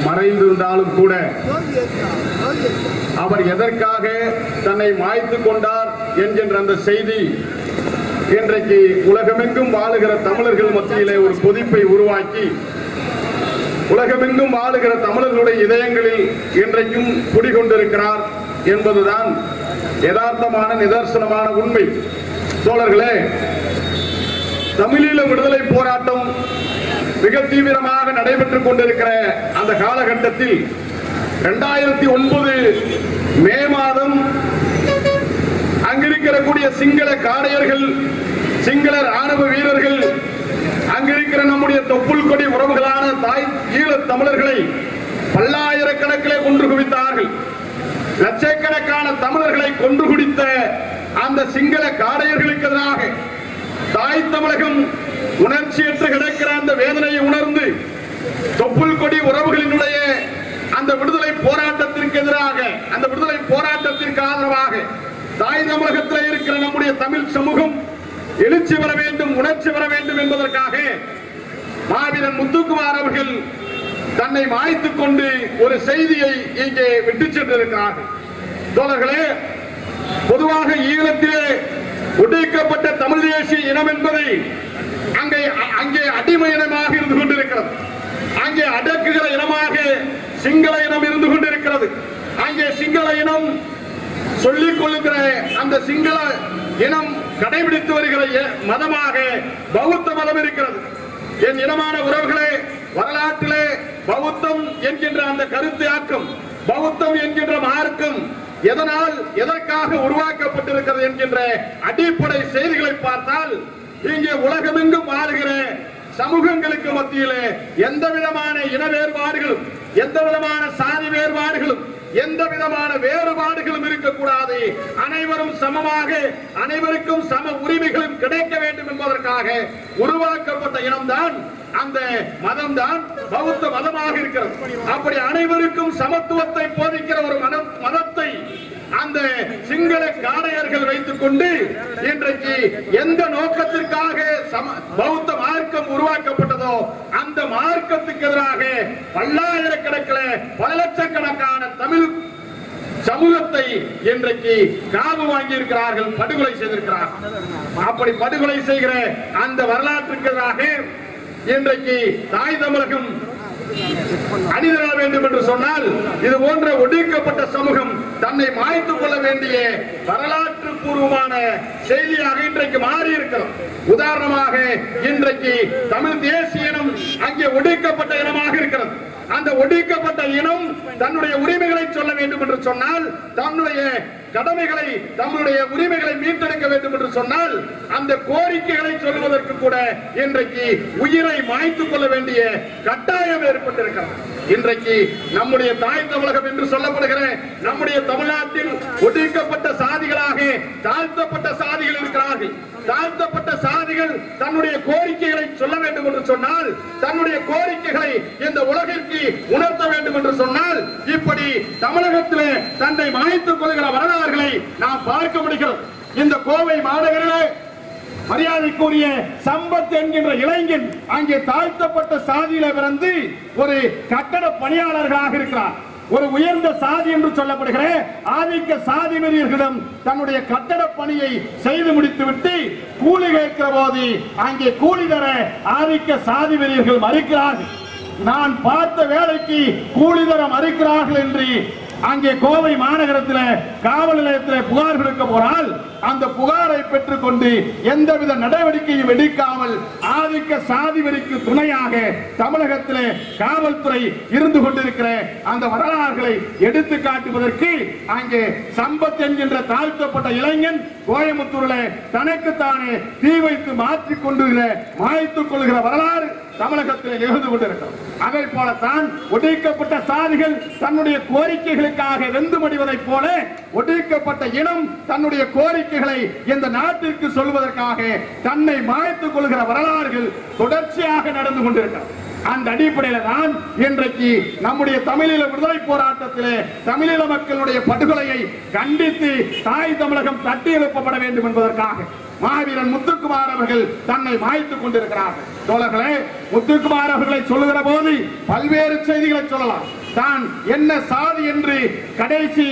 மறைந்திருந்தாலும் கூட அவர் எதற்காக தன்னை மாய்த்து கொண்டார் என்கின்ற அந்த செய்தி இன்றைக்கு உலகமெங்கும் வாழுகிற தமிழர்கள் மத்தியிலே ஒரு கொதிப்பை உருவாக்கி உலகமெங்கும் வாழுகிற தமிழர்களுடைய இதயங்களில் இன்றைக்கும் குடிகொண்டிருக்கிறார் என்பதுதான் யதார்த்தமான நிதர்சனமான உண்மை தோழர்களே தமிழீழ விடுதலை போராட்டம் மிக தீவிரமாக நடைபெற்றுக் கொண்டிருக்கிற அந்த காலகட்டத்தில் இரண்டாயிரத்தி ஒன்பது மே மாதம் அங்கிருக்கிறக்கூடிய சிங்கள காடையர்கள் சிங்கள ராணுவ வீரர்கள் அங்கிருக்கிற நம்முடைய தொப்புள் கொடி உறவுகளான தாய் ஈழத் தமிழர்களை பல்லாயிரக்கணக்கிலே கொன்று குவித்தார்கள் லட்சக்கணக்கான தமிழர்களை கொன்று குடித்த அந்த சிங்கள காடையர்களுக்கு எதிராக தாய் தமிழகம் உணர்ச்சியற்று கிடக்கிற அந்த வேதனையை உணர்ந்து தொப்புள் கொடி உறவுகளினுடைய அந்த விடுதலை போராட்டத்திற்கு எதிராக அந்த விடுதலை போராட்டத்திற்கு ஆதரவாக தாய் தமிழகத்தில் இருக்கிற நம்முடைய தமிழ் சமூகம் எழுச்சி வர வேண்டும் உணர்ச்சி வர வேண்டும் என்பதற்காக மாவீரன் முத்துக்குமார் அவர்கள் தன்னை மாய்த்துக் கொண்டு ஒரு செய்தியை இங்கே விட்டுச் சென்றிருக்கிறார்கள் தோழர்களே பொதுவாக ஈழத்திலே ஒடுக்கப்பட்ட தமிழ் தேசிய இனம் என்பதை அங்கே அங்கே அடிமை இனமாக இருந்து கொண்டிருக்கிறது அங்கே அடக்குகிற இனமாக சிங்கள இனம் இருந்து கொண்டிருக்கிறது அங்கே சிங்கள இனம் சொல்லிக் கொள்ளுகிற அந்த சிங்கள இனம் கடைபிடித்து வருகிற எ- மதமாக பௌத்த மதம் இருக்கிறது என் இனமான உறவுகளே வரலாற்றிலே பௌத்தம் என்கின்ற அந்த கருத்து ஆக்கம் பௌத்தம் என்கின்ற மார்க்கம் எதனால் எதற்காக உருவாக்கப்பட்டிருக்கிறது என்கின்ற அடிப்படை செய்திகளை பார்த்தால் இங்கே உலகமெங்கும் வாழுகிற சமூகங்களுக்கு மத்தியிலே எந்த விதமான இன வேறுபாடுகளும் எந்த விதமான சாதி வேறுபாடுகளும் எந்த விதமான வேறுபாடுகளும் இருக்கக்கூடாது அனைவரும் சமமாக அனைவருக்கும் சம உரிமைகளும் கிடைக்க வேண்டும் என்பதற்காக உருவாக்கப்பட்ட இனம்தான் அந்த மதம்தான் பௌத்த மதமாக இருக்கிறது அப்படி அனைவருக்கும் சமத்துவத்தை போதிக்கிற ஒரு மனம் மதத்தை அந்த சிங்கள காடையர்கள் வைத்துக் கொண்டு இன்றைக்கு எந்த நோக்கத்திற்காக சம- பௌத்த மார்க்கம் உருவாக்கப்பட்டதோ அந்த மார்க்கத்துக்கு எதிராக பல்லாயிரக்கணக்கில் பல லட்சக்கணக்கான தமிழ் சமூகத்தை இன்றைக்கு காவு வாங்கி இருக்கிறார்கள் படுகொலை செய்திருக்கிறார்கள் அப்படி படுகொலை செய்கிற அந்த வரலாற்றுக்கு எதிராக இன்றைக்கு தாய் தமிழகம் அணிதிரள வேண்டும் என்று சொன்னால் இது போன்ற ஒடுக்கப்பட்ட சமூகம் தன்னை மாய்த்துக் கொள்ள வேண்டிய வரலாற்று பூர்வமான செய்தியாக இன்றைக்கு மாறி இருக்கிறது உதாரணமாக இன்றைக்கு தமிழ் தேசிய இனம் அங்கே ஒடுக்கப்பட்ட இனமாக இருக்கிறது அந்த ஒடுக்கப்பட்ட இனம் தன்னுடைய உரிமைகளை சொல்ல வேண்டும் என்று சொன்னால் தன்னுடைய கடமைகளை தன்னுடைய உரிமைகளை மீட்டெடுக்க வேண்டும் என்று சொன்னால் அந்த கோரிக்கைகளை சொல்வதற்கு கூட இன்றைக்கு உயிரை மாய்த்துக் கொள்ள வேண்டிய கட்டாயம் ஏற்பட்டிருக்கிறது இன்றைக்கு நம்முடைய தாய் தமிழகம் என்று சொல்லப்படுகிற நம்முடைய தமிழ்நாட்டில் ஒடுக்கப்பட்ட சாதிகளாக தாழ்த்தப்பட்ட சாதிகள் இருக்கிறார்கள் தாழ்த்தப்பட்ட சாதிகள் தன்னுடைய கோரிக்கைகளை சொல்ல வேண்டும் என்று சொன்னால் தன்னுடைய கோரிக்கைகளை இந்த உலகிற்கு உணர்த்த வேண்டும் என்று சொன்னால் இப்படி தமிழகத்திலே தன்னை மாய்த்துக் கொள்கிற வரலாறுகளை நாம் பார்க்க முடிகிறது இந்த கோவை மாநகரிலே மரியாதைக்குரிய சம்பத் என்கின்ற இளைஞன் அங்கே தாழ்த்தப்பட்ட சாதியில பிறந்து ஒரு கட்டட பணியாளர்களாக இருக்கிறார் ஒரு உயர்ந்த சாதி என்று சொல்லப்படுகிற ஆதிக்க சாதி வெறியர்களிடம் தன்னுடைய கட்டட பணியை செய்து முடித்துவிட்டு கூலி கேட்கிற போது அங்கே கூலி தர ஆதிக்க சாதி வெறியர்கள் மறுக்கிறார்கள் நான் பார்த்த வேலைக்கு கூலி தர மறுக்கிறார்கள் என்று அங்கே கோவை மாநகரத்தில் காவல் நிலையத்தில் புகார் கொடுக்க போனால் அந்த புகாரை பெற்றுக்கொண்டு எந்தவித நடவடிக்கையும் எடுக்காமல் ஆதிக்க சாதி வெறிக்கு துணையாக தமிழகத்திலே காவல்துறை இருந்து கொண்டிருக்கிற அந்த வரலாறுகளை எடுத்து காட்டுவதற்கு அங்கே சம்பத் என்கின்ற தாழ்த்தப்பட்ட இளைஞன் கோயம்புத்தூர்ல தனக்குத்தானே தீ வைத்து மாற்றிக் கொண்டுகிற மாய்த்துக் கொள்கிற வரலாறு தமிழகத்தில் நிகழ்ந்து கொண்டிருக்கிறது அதை போலத்தான் ஒடுக்கப்பட்ட சாதிகள் தன்னுடைய கோரிக்கைகளுக்காக வெந்து மடிவதைப் போல ஒடுக்கப்பட்ட இனம் தன்னுடைய கோரிக்கைகளை இந்த நாட்டிற்கு சொல்வதற்காக தன்னை மாய்த்துக் கொள்கிற வரலாறுகள் தொடர்ச்சியாக நடந்து கொண்டிருக்கிறது அந்த அடிப்படையில தான் இன்றைக்கு நம்முடைய தமிழீழ விடுதலை போராட்டத்திலே தமிழீழ மக்களுடைய படுகொலையை கண்டித்து தாய் தமிழகம் தட்டி எழுப்பப்பட வேண்டும் என்பதற்காக மாவீரன் முத்துக்குமார் அவர்கள் தன்னை மாய்த்துக் கொண்டிருக்கிறார்கள் தோழர்களே முத்துக்குமார் அவர்களை சொல்லுகிற போது பல்வேறு செய்திகளை சொல்லலாம் தான் என்ன சாதி என்று கடைசி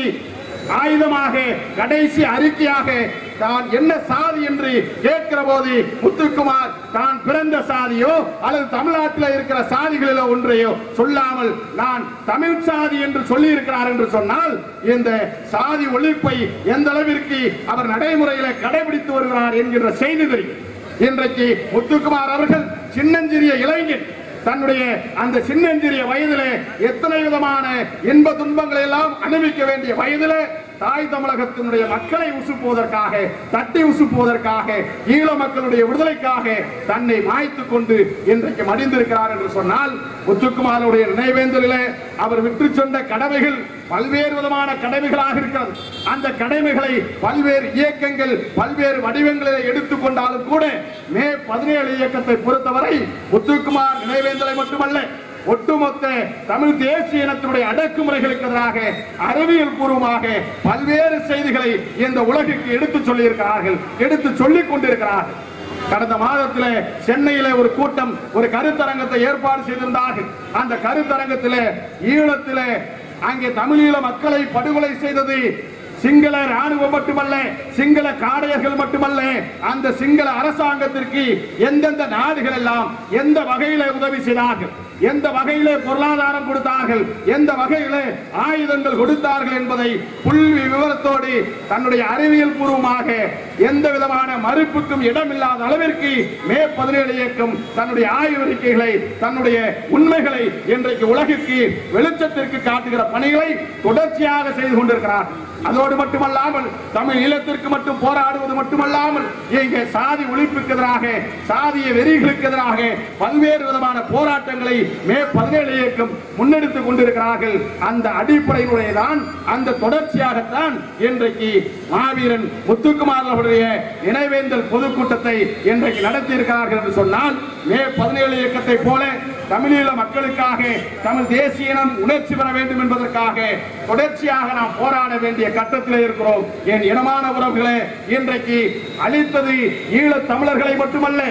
ஆயுதமாக கடைசி அறிக்கையாக தான் என்ன சாதி என்று கேட்கிற போது முத்துக்குமார் தான் பிறந்த சாதியோ அல்லது தமிழ்நாட்டில் இருக்கிற சாதிகளிலோ ஒன்றையோ சொல்லாமல் நான் தமிழ் சாதி என்று சொல்லி இருக்கிறார் என்று சொன்னால் இந்த சாதி ஒழிப்பை எந்த அளவிற்கு அவர் நடைமுறையில கடைபிடித்து வருகிறார் என்கின்ற செய்தி தெரியும் இன்றைக்கு முத்துக்குமார் அவர்கள் சின்னஞ்சிறிய இளைஞன் தன்னுடைய அந்த சின்னஞ்சிறிய வயதிலே எத்தனை விதமான இன்ப துன்பங்களை எல்லாம் அனுபவிக்க வேண்டிய வயதிலே தாய் தமிழகத்தினுடைய மக்களை உசுப்புவதற்காக தட்டி உசுப்புவதற்காக ஈழ மக்களுடைய விடுதலைக்காக தன்னை மாய்த்துக் கொண்டு இன்றைக்கு மடிந்திருக்கிறார் என்று சொன்னால் முத்துக்குமாருடைய நினைவேந்தலிலே அவர் விட்டு சொன்ன கடமைகள் பல்வேறு விதமான கடமைகளாக இருக்கிறது அந்த கடமைகளை பல்வேறு இயக்கங்கள் பல்வேறு வடிவங்களில் எடுத்துக்கொண்டாலும் கூட மே பதினேழு இயக்கத்தை பொறுத்தவரை முத்துக்குமார் நினைவேந்தலை மட்டுமல்ல ஒட்டுமொத்த தமிழ் தேசிய இனத்தினுடைய அடக்குமுறைகளுக்கு எதிராக அறிவியல் பூர்வமாக பல்வேறு செய்திகளை இந்த உலகுக்கு எடுத்து சொல்லியிருக்கிறார்கள் எடுத்து சொல்லிக் கொண்டிருக்கிறார்கள் கடந்த மாதத்துல சென்னையில ஒரு கூட்டம் ஒரு கருத்தரங்கத்தை ஏற்பாடு செய்திருந்தார்கள் அந்த கருத்தரங்கத்திலே ஈழத்திலே அங்கே தமிழீழ மக்களை படுகொலை செய்தது சிங்கள ராணுவம் மட்டுமல்ல சிங்கள காடையர்கள் மட்டுமல்ல அந்த சிங்கள அரசாங்கத்திற்கு எந்தெந்த நாடுகள் எல்லாம் எந்த வகையில உதவி செய்தார்கள் எந்த வகையிலே பொருளாதாரம் கொடுத்தார்கள் எந்த வகையிலே ஆயுதங்கள் கொடுத்தார்கள் என்பதை புள்ளி விவரத்தோடு தன்னுடைய அறிவியல் பூர்வமாக எந்த விதமான மறுப்புக்கும் இடமில்லாத அளவிற்கு மே பதினேழு இயக்கம் தன்னுடைய ஆய்வறிக்கைகளை தன்னுடைய உண்மைகளை இன்றைக்கு உலகிற்கு வெளிச்சத்திற்கு காட்டுகிற பணிகளை தொடர்ச்சியாக செய்து கொண்டிருக்கிறார் அதோடு மட்டுமல்லாமல் தமிழ் ஈழத்திற்கு மட்டும் போராடுவது மட்டுமல்லாமல் இங்கே சாதி ஒழிப்புக்கு எதிராக சாதிய வெறிகளுக்கு எதிராக பல்வேறு விதமான போராட்டங்களை மே பதினேழு இயக்கம் முன்னெடுத்துக் கொண்டிருக்கிறார்கள் அந்த அடிப்படையினுடைய தான் அந்த தொடர்ச்சியாகத்தான் இன்றைக்கு மாவீரன் முத்துக்குமார் அவருடைய நினைவேந்தல் பொதுக்கூட்டத்தை இன்றைக்கு நடத்தி இருக்கிறார்கள் என்று சொன்னால் மே பதினேழு இயக்கத்தை போல தமிழீழ மக்களுக்காக தமிழ் தேசிய இனம் உணர்ச்சி பெற வேண்டும் என்பதற்காக தொடர்ச்சியாக நாம் போராட வேண்டிய கட்டத்தில் இருக்கிறோம் என் இனமான உறவுகளே இன்றைக்கு அழித்தது ஈழத் தமிழர்களை மட்டுமல்ல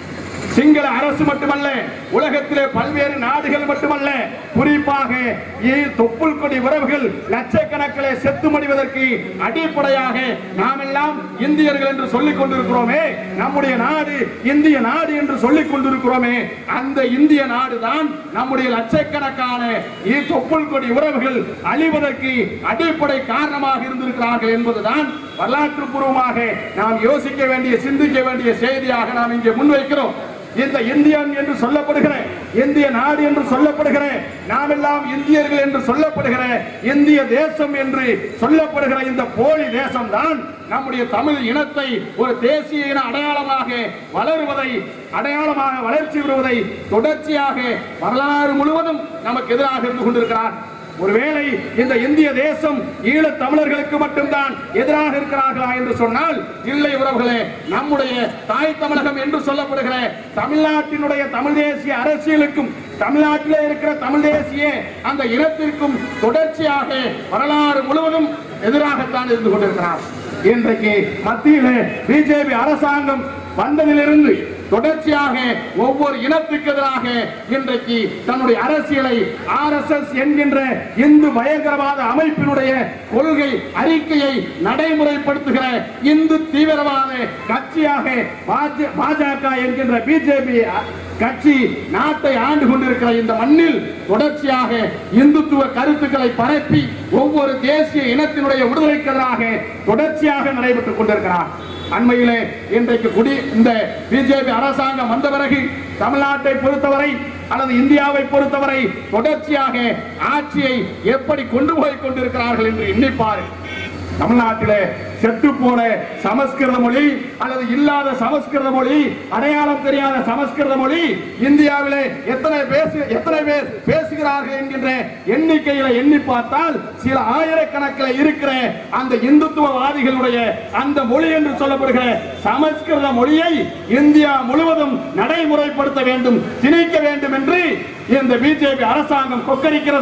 சிங்கள அரசு மட்டுமல்ல உலகத்திலே பல்வேறு நாடுகள் மட்டுமல்ல குறிப்பாக ஈ- தொப்புள் கொடி உறவுகள் லட்சக்கணக்கிலே செத்து மடிவதற்கு அடிப்படையாக நாம் எல்லாம் இந்தியர்கள் என்று சொல்லிக் கொண்டிருக்கிறோமே நம்முடைய நாடு இந்திய நாடு என்று சொல்லிக் கொண்டிருக்கிறோமே அந்த இந்திய நாடுதான் நம்முடைய லட்சக்கணக்கான ஈ- தொப்புள் கொடி உறவுகள் அழிவதற்கு அடிப்படை காரணமாக இருந்திருக்கிறார்கள் என்பதுதான் வரலாற்று பூர்வமாக நாம் யோசிக்க வேண்டிய சிந்திக்க வேண்டிய செய்தியாக நாம் இங்கே முன்வைக்கிறோம் இந்த இந்தியன் என்று சொல்லப்படுகிற இந்திய நாடு என்று சொல்லப்படுகிற நாம் எல்லாம் இந்தியர்கள் என்று சொல்லப்படுகிற இந்திய தேசம் என்று சொல்லப்படுகிற இந்த போலி தேசம் தான் நம்முடைய தமிழ் இனத்தை ஒரு தேசிய இன அடையாளமாக வளருவதை அடையாளமாக வளர்ச்சி பெறுவதை தொடர்ச்சியாக வரலாறு முழுவதும் நமக்கு எதிராக இருந்து கொண்டிருக்கிறார் ஒருவேளை இந்த இந்திய தேசம் ஈழத் தமிழர்களுக்கு மட்டும்தான் எதிராக இருக்கிறார்களா என்று சொன்னால் இல்லை உறவுகளே நம்முடைய தாய் தமிழகம் என்று சொல்லப்படுகிற தமிழ்நாட்டினுடைய தமிழ் தேசிய அரசியலுக்கும் தமிழ்நாட்டிலே இருக்கிற தமிழ் தேசிய அந்த இனத்திற்கும் தொடர்ச்சியாக வரலாறு முழுவதும் எதிராகத்தான் இருந்து கொண்டிருக்கிறார் இன்றைக்கு மத்தியிலே பிஜேபி அரசாங்கம் வந்ததிலிருந்து தொடர்ச்சியாக ஒவ்வொரு இனத்துக்கு எதிராக இன்றைக்கு தன்னுடைய அரசியலை ஆர்எஸ்எஸ் என்கின்ற இந்து பயங்கரவாத அமைப்பினுடைய கொள்கை அறிக்கையை நடைமுறைப்படுத்துகிற இந்து தீவிரவாத கட்சியாக பாஜ- பாஜக என்கின்ற பிஜேபி கட்சி நாட்டை ஆண்டு கொண்டிருக்கிற இந்த மண்ணில் தொடர்ச்சியாக இந்துத்துவ கருத்துக்களை பரப்பி ஒவ்வொரு தேசிய இனத்தினுடைய விடுதலைக்கு எதிராக தொடர்ச்சியாக நடைபெற்றுக் கொண்டிருக்கிறார் அண்மையிலே இன்றைக்கு குடி இந்த பிஜேபி அரசாங்கம் வந்த பிறகு தமிழ்நாட்டை பொறுத்தவரை அல்லது இந்தியாவை பொறுத்தவரை தொடர்ச்சியாக ஆட்சியை எப்படி கொண்டு போய் கொண்டிருக்கிறார்கள் என்று எண்ணிப்பாரு தமிழ்நாட்டிலே செத்து போன சமஸ்கிருத மொழி அல்லது இல்லாத சமஸ்கிருத மொழி அடையாளம் தெரியாத சமஸ்கிருத மொழி இந்தியாவிலே எத்தனை பேசு எத்தனை பேர் பேசுகிறார்கள் என்கின்ற எண்ணிக்கையில எண்ணி பார்த்தால் சில ஆயிரக்கணக்கில் இருக்கிற அந்த இந்துத்துவவாதிகளுடைய அந்த மொழி என்று சொல்லப்படுகிற சமஸ்கிருத மொழியை இந்தியா முழுவதும் நடைமுறைப்படுத்த வேண்டும் திணிக்க வேண்டும் என்று இந்த பிஜேபி அரசாங்கம் கொக்கரிக்கிறது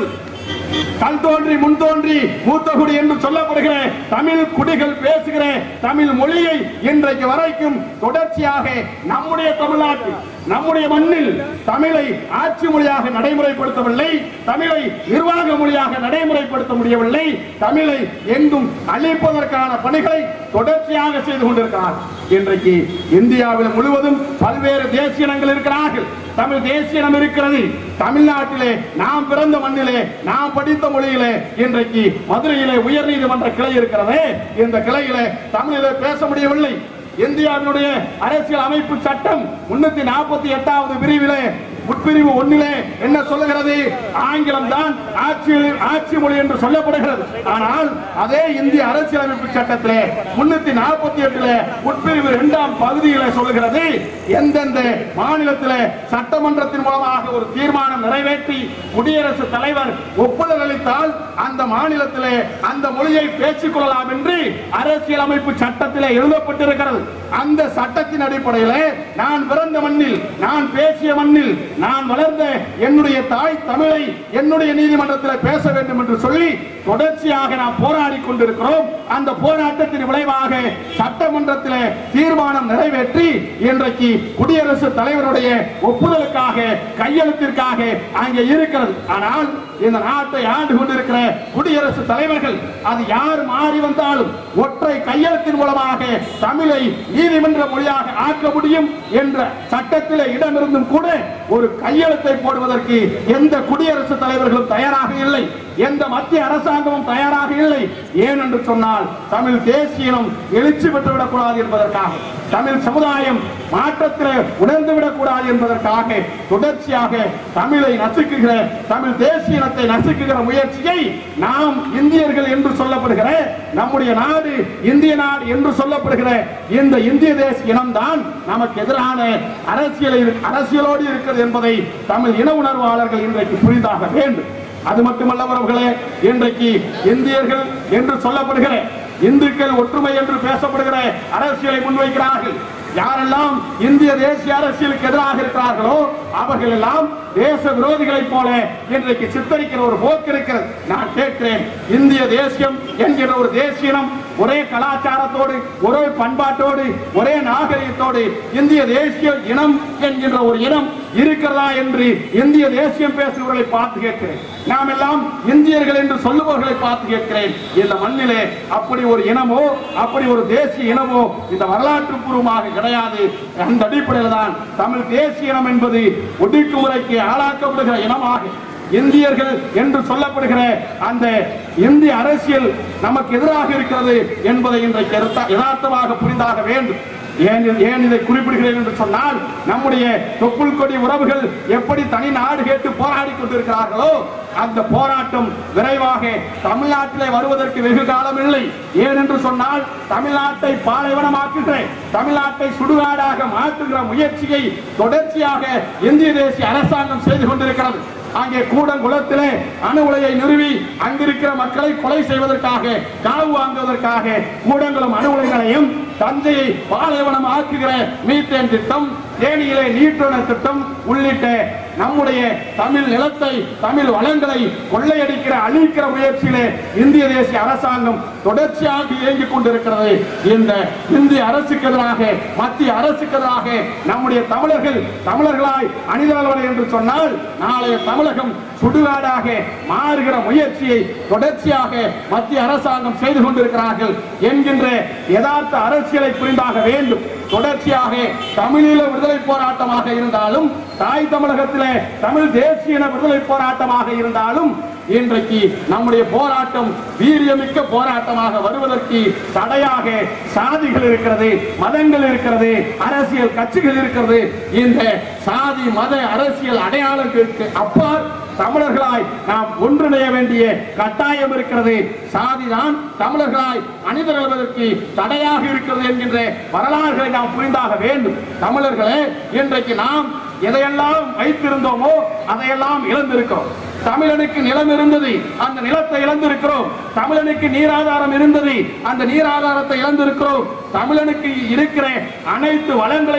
கல் தோன்றி முன் தோன்றி மூத்த குடி என்று சொல்லப்படுகிற தமிழ் குடிகள் பேசுகிற தமிழ் மொழியை இன்றைக்கு வரைக்கும் தொடர்ச்சியாக நம்முடைய தமிழ்நாட்டில் நம்முடைய மண்ணில் தமிழை ஆட்சி மொழியாக நடைமுறைப்படுத்தவில்லை தமிழை நிர்வாக மொழியாக நடைமுறைப்படுத்த முடியவில்லை தமிழை எங்கும் அழிப்பதற்கான பணிகளை தொடர்ச்சியாக செய்து கொண்டிருக்கிறார் இன்றைக்கு இந்தியாவில் முழுவதும் பல்வேறு தேசிய இனங்கள் இருக்கிறார்கள் தமிழ் தேசிய இனம் இருக்கிறது தமிழ்நாட்டிலே நாம் பிறந்த மண்ணிலே நாம் படித்த மொழியிலே இன்றைக்கு மதுரையிலே உயர் நீதிமன்ற கிளை இருக்கிறது இந்த கிளையிலே தமிழிலே பேச முடியவில்லை இந்தியாவினுடைய அரசியல் அமைப்பு சட்டம் முன்னூத்தி நாற்பத்தி எட்டாவது பிரிவிலே உட்பிரிவு ஒன்னிலே என்ன சொல்லுகிறது ஆங்கிலம் தான் ஆட்சி ஆட்சி மொழி என்று சொல்லப்படுகிறது ஆனால் அதே இந்திய அரசியலமைப்பு சட்டத்திலே முன்னூத்தி நாற்பத்தி எட்டுல உட்பிரிவு இரண்டாம் பகுதியில சொல்லுகிறது எந்தெந்த மாநிலத்திலே சட்டமன்றத்தின் மூலமாக ஒரு தீர்மானம் நிறைவேற்றி குடியரசுத் தலைவர் ஒப்புதல் அளித்தால் அந்த மாநிலத்திலே அந்த மொழியை பேசிக் கொள்ளலாம் என்று அரசியலமைப்பு சட்டத்திலே எழுதப்பட்டிருக்கிறது அந்த சட்டத்தின் அடிப்படையிலே நான் பிறந்த மண்ணில் நான் பேசிய மண்ணில் நான் வளர்ந்த என்னுடைய தாய் தமிழை என்னுடைய நீதிமன்றத்தில் பேச வேண்டும் என்று சொல்லி தொடர்ச்சியாக நாம் போராடி கொண்டிருக்கிறோம் அந்த போராட்டத்தின் விளைவாக சட்டமன்றத்தில் தீர்மானம் நிறைவேற்றி இன்றைக்கு குடியரசுத் தலைவருடைய ஒப்புதலுக்காக கையெழுத்திற்காக அங்கே இருக்கிறது ஆனால் இந்த நாட்டை ஆண்டு கொண்டிருக்கிற குடியரசு தலைவர்கள் அது யார் மாறி வந்தாலும் ஒற்றை கையெழுத்தின் மூலமாக தமிழை நீதிமன்ற மொழியாக ஆக்க முடியும் என்ற சட்டத்தில் இடமிருந்தும் கூட ஒரு கையெழுத்தை போடுவதற்கு எந்த குடியரசுத் தலைவர்களும் தயாராக இல்லை எந்த மத்திய அரசாங்கமும் தயாராக இல்லை ஏன் என்று சொன்னால் தமிழ் தேசியம் எழுச்சி பெற்றுவிடக் கூடாது என்பதற்காக தமிழ் சமுதாயம் மாற்றத்தில் உணர்ந்து விடக்கூடாது என்பதற்காக தொடர்ச்சியாக தமிழை நசுக்குகிற தமிழ் தேசியனத்தை நசுக்குகிற முயற்சியை நாம் இந்தியர்கள் என்று சொல்லப்படுகிற நம்முடைய நாடு இந்திய நாடு என்று சொல்லப்படுகிற இந்த இந்திய தேசிய இனம்தான் நமக்கு எதிரான அரசியலில் அரசியலோடு இருக்கிறது என்பதை தமிழ் இன உணர்வாளர்கள் இன்றைக்கு புரிந்தாக வேண்டும் அது மட்டுமல்ல உறவுகளே இன்றைக்கு இந்தியர்கள் என்று சொல்லப்படுகிற இந்துக்கள் ஒற்றுமை என்று பேசப்படுகிற அரசியலை முன்வைக்கிறார்கள் யாரெல்லாம் இந்திய தேசிய அரசியலுக்கு எதிராக இருக்கிறார்களோ அவர்கள் எல்லாம் தேச விரோதிகளைப் போல இன்றைக்கு சித்தரிக்கிற ஒரு போக்கு இருக்கிறது நான் கேட்கிறேன் இந்திய தேசியம் என்கிற ஒரு தேசியம் ஒரே கலாச்சாரத்தோடு ஒரே பண்பாட்டோடு ஒரே நாகரிகத்தோடு இந்திய தேசிய இனம் என்கின்ற ஒரு இனம் இருக்கிறதா என்று இந்திய தேசியம் பேசுபவர்களை பார்த்து கேட்கிறேன் நாம் எல்லாம் இந்தியர்கள் என்று சொல்லுபவர்களை பார்த்து கேட்கிறேன் இந்த மண்ணிலே அப்படி ஒரு இனமோ அப்படி ஒரு தேசிய இனமோ இந்த வரலாற்று பூர்வமாக கிடையாது அந்த அடிப்படையில் தான் தமிழ் தேசிய இனம் என்பது ஒடுக்குமுறைக்கு ஆளாக்கப்படுகிற இனமாக இந்தியர்கள் என்று சொல்லப்படுகிற அந்த இந்திய அரசியல் நமக்கு எதிராக இருக்கிறது என்பதை இன்றைக்கு யதார்த்த- யதார்த்தமாக புரிந்தாக வேண்டும் ஏன் இது- ஏன் இதை குறிப்பிடுகிறேன் என்று சொன்னால் நம்முடைய தொப்புள் கொடி உறவுகள் எப்படி தனி நாடு கேட்டு போராடி கொண்டிருக்கிறார்களோ அந்த போராட்டம் விரைவாக தமிழ்நாட்டிலே வருவதற்கு வெகு காலம் இல்லை ஏன் என்று சொன்னால் தமிழ்நாட்டை பாலைவனமாக்குகிற தமிழ்நாட்டை சுடுகாடாக மாற்றுகிற முயற்சியை தொடர்ச்சியாக இந்திய தேசிய அரசாங்கம் செய்து கொண்டிருக்கிறது அங்கே கூடங்குளத்திலே அணு உலையை நிறுவி அங்கிருக்கிற மக்களை கொலை செய்வதற்காக காவு வாங்குவதற்காக கூடங்குளம் அணு உலைகளையும் தஞ்சையை பாலைவனம் ஆக்குகிற மீத்தேன் திட்டம் தேனியிலே நீட்டுண திட்டம் உள்ளிட்ட நம்முடைய தமிழ் நிலத்தை தமிழ் வளங்களை கொள்ளையடிக்கிற அழிக்கிற முயற்சியிலே இந்திய தேசிய அரசாங்கம் தொடர்ச்சியாக இயங்கிக் கொண்டிருக்கிறது இந்த இந்திய அரசுக்கு எதிராக மத்திய அரசுக்கு எதிராக நம்முடைய தமிழர்கள் தமிழர்களாய் அணிதல்வனை என்று சொன்னால் நாளைய தமிழகம் சுடுகாடாக மாறுகிற முயற்சியை தொடர்ச்சியாக மத்திய அரசாங்கம் செய்து கொண்டிருக்கிறார்கள் என்கின்ற யதார்த்த அரசியலை புரிந்தாக வேண்டும் தொடர்ச்சியாக தமிழீழ விடுதலை போராட்டமாக இருந்தாலும் தாய் தமிழகத்திலே தமிழ் தேசிய இன விடுதலை போராட்டமாக இருந்தாலும் இன்றைக்கு நம்முடைய போராட்டம் வீரியமிக்க போராட்டமாக வருவதற்கு தடையாக சாதிகள் இருக்கிறது மதங்கள் இருக்கிறது அரசியல் கட்சிகள் இருக்கிறது இந்த சாதி மத அரசியல் அடையாளங்களுக்கு அப்பால் தமிழர்களாய் நாம் ஒன்றிணைய வேண்டிய கட்டாயம் இருக்கிறது சாதிதான் தமிழர்களாய் அணிதிரள்வதற்கு தடையாக இருக்கிறது என்கின்ற வரலாறுகளை நாம் புரிந்தாக வேண்டும் தமிழர்களே இன்றைக்கு நாம் எதையெல்லாம் வைத்திருந்தோமோ அதையெல்லாம் இழந்திருக்கிறோம் தமிழனுக்கு நிலம் இருந்தது அந்த நிலத்தை இழந்திருக்கிறோம் தமிழனுக்கு நீராதாரம் இருந்தது அந்த நீராதாரத்தை இழந்திருக்கிறோம் தமிழனுக்கு இருக்கிற அனைத்து வளங்களையும்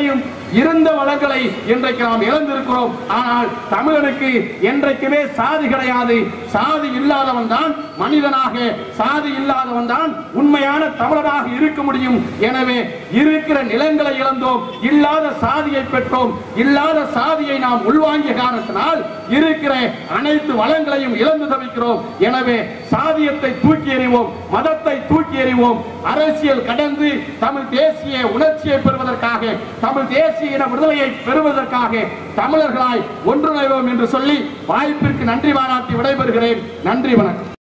இருந்த வளங்களை இன்றைக்கு நாம் இழந்திருக்கிறோம் ஆனால் தமிழனுக்கு என்றைக்குமே சாதி கிடையாது சாதி இல்லாதவன் தான் மனிதனாக சாதி இல்லாதவன் தான் உண்மையான தமிழனாக இருக்க முடியும் எனவே இருக்கிற நிலங்களை இழந்தோம் இல்லாத சாதியை பெற்றோம் இல்லாத சாதியை நாம் உள்வாங்கிய காரணத்தினால் இருக்கிற அனைத்து வளங்களையும் இழந்து தவிக்கிறோம் எனவே சாதியத்தை தூக்கி எறிவோம் மதத்தை தூக்கி எறிவோம் அரசியல் கடந்து தமிழ் தேசிய உணர்ச்சியை பெறுவதற்காக தமிழ் தேசிய இன விடுதலையை பெறுவதற்காக தமிழர்களாய் ஒன்றிணைவோம் என்று சொல்லி வாய்ப்பிற்கு நன்றி பாராட்டி விடைபெறுகிறேன் நன்றி வணக்கம்